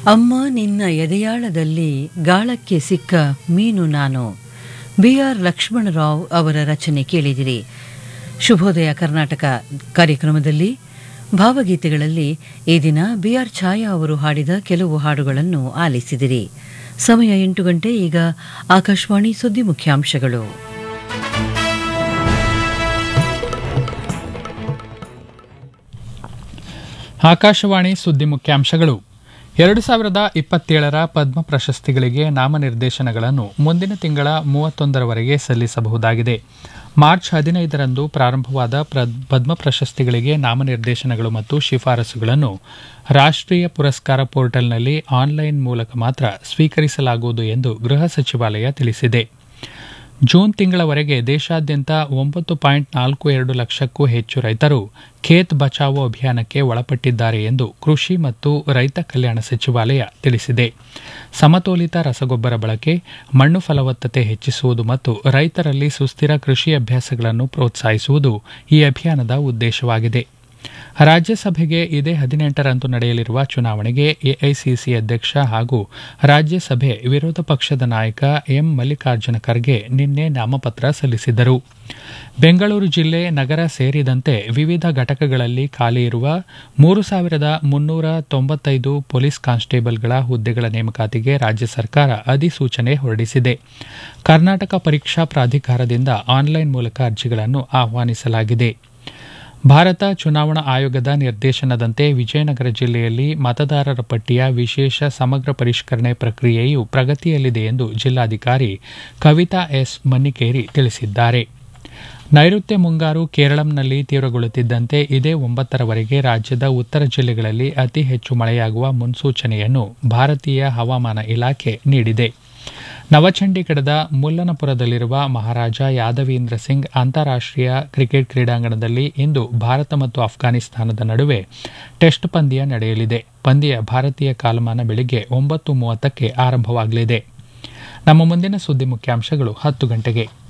ಅಮ್ಮ ನಿನ್ನ ಎದೆಯಾಳದಲ್ಲಿ ಗಾಳಕ್ಕೆ ಸಿಕ್ಕ ಮೀನು ನಾನು ಬಿ ಆರ್ ಲಕ್ಷ್ಮಣರಾವ್ ಅವರ ರಚನೆ ಕೇಳಿದಿರಿ ಶುಭೋದಯ ಕರ್ನಾಟಕ ಕಾರ್ಯಕ್ರಮದಲ್ಲಿ ಭಾವಗೀತೆಗಳಲ್ಲಿ ಈ ದಿನ ಬಿ ಆರ್ ಛಾಯಾ ಅವರು ಹಾಡಿದ ಕೆಲವು ಹಾಡುಗಳನ್ನು ಆಲಿಸಿದಿರಿ ಸಮಯ ಎಂಟು ಗಂಟೆ ಈಗ ಆಕಾಶವಾಣಿ ಸುದ್ದಿ ಮುಖ್ಯಾಂಶಗಳು ಆಕಾಶವಾಣಿ ಸುದ್ದಿ ಮುಖ್ಯಾಂಶಗಳು ಎರಡು ಸಾವಿರದ ಇಪ್ಪತ್ತೇಳರ ಪದ್ಮ ಪ್ರಶಸ್ತಿಗಳಿಗೆ ನಾಮನಿರ್ದೇಶನಗಳನ್ನು ಮುಂದಿನ ತಿಂಗಳ ಮೂವತ್ತೊಂದರವರೆಗೆ ಸಲ್ಲಿಸಬಹುದಾಗಿದೆ ಮಾರ್ಚ್ ಹದಿನೈದರಂದು ಪ್ರಾರಂಭವಾದ ಪದ್ಮ ಪ್ರಶಸ್ತಿಗಳಿಗೆ ನಾಮನಿರ್ದೇಶನಗಳು ಮತ್ತು ಶಿಫಾರಸುಗಳನ್ನು ರಾಷ್ಟ್ರೀಯ ಪುರಸ್ಕಾರ ಪೋರ್ಟಲ್ನಲ್ಲಿ ಆನ್ಲೈನ್ ಮೂಲಕ ಮಾತ್ರ ಸ್ವೀಕರಿಸಲಾಗುವುದು ಎಂದು ಗೃಹ ಸಚಿವಾಲಯ ತಿಳಿಸಿದೆ ಜೂನ್ ತಿಂಗಳವರೆಗೆ ದೇಶಾದ್ಯಂತ ಒಂಬತ್ತು ಪಾಯಿಂಟ್ ನಾಲ್ಕು ಎರಡು ಲಕ್ಷಕ್ಕೂ ಹೆಚ್ಚು ರೈತರು ಖೇತ್ ಬಚಾವೋ ಅಭಿಯಾನಕ್ಕೆ ಒಳಪಟ್ಟಿದ್ದಾರೆ ಎಂದು ಕೃಷಿ ಮತ್ತು ರೈತ ಕಲ್ಯಾಣ ಸಚಿವಾಲಯ ತಿಳಿಸಿದೆ ಸಮತೋಲಿತ ರಸಗೊಬ್ಬರ ಬಳಕೆ ಮಣ್ಣು ಫಲವತ್ತತೆ ಹೆಚ್ಚಿಸುವುದು ಮತ್ತು ರೈತರಲ್ಲಿ ಸುಸ್ಥಿರ ಕೃಷಿ ಅಭ್ಯಾಸಗಳನ್ನು ಪ್ರೋತ್ಸಾಹಿಸುವುದು ಈ ಅಭಿಯಾನದ ಉದ್ದೇಶವಾಗಿದೆ ರಾಜ್ಯಸಭೆಗೆ ಇದೇ ಹದಿನೆಂಟರಂದು ನಡೆಯಲಿರುವ ಚುನಾವಣೆಗೆ ಎಐಸಿಸಿ ಅಧ್ಯಕ್ಷ ಹಾಗೂ ರಾಜ್ಯಸಭೆ ವಿರೋಧ ಪಕ್ಷದ ನಾಯಕ ಎಂ ಮಲ್ಲಿಕಾರ್ಜುನ ಖರ್ಗೆ ನಿನ್ನೆ ನಾಮಪತ್ರ ಸಲ್ಲಿಸಿದರು ಬೆಂಗಳೂರು ಜಿಲ್ಲೆ ನಗರ ಸೇರಿದಂತೆ ವಿವಿಧ ಘಟಕಗಳಲ್ಲಿ ಖಾಲಿ ಇರುವ ಮೂರು ಸಾವಿರದ ಮುನ್ನೂರ ತೊಂಬತ್ತೈದು ಪೊಲೀಸ್ ಕಾನ್ಸ್ಟೇಬಲ್ಗಳ ಹುದ್ದೆಗಳ ನೇಮಕಾತಿಗೆ ರಾಜ್ಯ ಸರ್ಕಾರ ಅಧಿಸೂಚನೆ ಹೊರಡಿಸಿದೆ ಕರ್ನಾಟಕ ಪರೀಕ್ಷಾ ಪ್ರಾಧಿಕಾರದಿಂದ ಆನ್ಲೈನ್ ಮೂಲಕ ಅರ್ಜಿಗಳನ್ನು ಆಹ್ವಾನಿಸಲಾಗಿದೆ ಭಾರತ ಚುನಾವಣಾ ಆಯೋಗದ ನಿರ್ದೇಶನದಂತೆ ವಿಜಯನಗರ ಜಿಲ್ಲೆಯಲ್ಲಿ ಮತದಾರರ ಪಟ್ಟಿಯ ವಿಶೇಷ ಸಮಗ್ರ ಪರಿಷ್ಕರಣೆ ಪ್ರಕ್ರಿಯೆಯು ಪ್ರಗತಿಯಲ್ಲಿದೆ ಎಂದು ಜಿಲ್ಲಾಧಿಕಾರಿ ಕವಿತಾ ಎಸ್ ಮನ್ನಿಕೇರಿ ತಿಳಿಸಿದ್ದಾರೆ ನೈಋತ್ಯ ಮುಂಗಾರು ಕೇರಳಂನಲ್ಲಿ ತೀವ್ರಗೊಳ್ಳುತ್ತಿದ್ದಂತೆ ಇದೇ ಒಂಬತ್ತರವರೆಗೆ ರಾಜ್ಯದ ಉತ್ತರ ಜಿಲ್ಲೆಗಳಲ್ಲಿ ಅತಿ ಹೆಚ್ಚು ಮಳೆಯಾಗುವ ಮುನ್ಸೂಚನೆಯನ್ನು ಭಾರತೀಯ ಹವಾಮಾನ ಇಲಾಖೆ ನೀಡಿದೆ ನವಚಂಡೀಗಢದ ಮುಲ್ಲನಪುರದಲ್ಲಿರುವ ಮಹಾರಾಜ ಯಾದವೀಂದ್ರ ಸಿಂಗ್ ಅಂತಾರಾಷ್ಟೀಯ ಕ್ರಿಕೆಟ್ ಕ್ರೀಡಾಂಗಣದಲ್ಲಿ ಇಂದು ಭಾರತ ಮತ್ತು ಅಫ್ಘಾನಿಸ್ತಾನದ ನಡುವೆ ಟೆಸ್ಟ್ ಪಂದ್ಯ ನಡೆಯಲಿದೆ ಪಂದ್ಯ ಭಾರತೀಯ ಕಾಲಮಾನ ಬೆಳಿಗ್ಗೆ ಒಂಬತ್ತು ಮೂವತ್ತಕ್ಕೆ ಆರಂಭವಾಗಲಿದೆ ನಮ್ಮ ಮುಂದಿನ ಸುದ್ದಿ ಮುಖ್ಯಾಂಶಗಳು ಹತ್ತು ಗಂಟೆಗೆ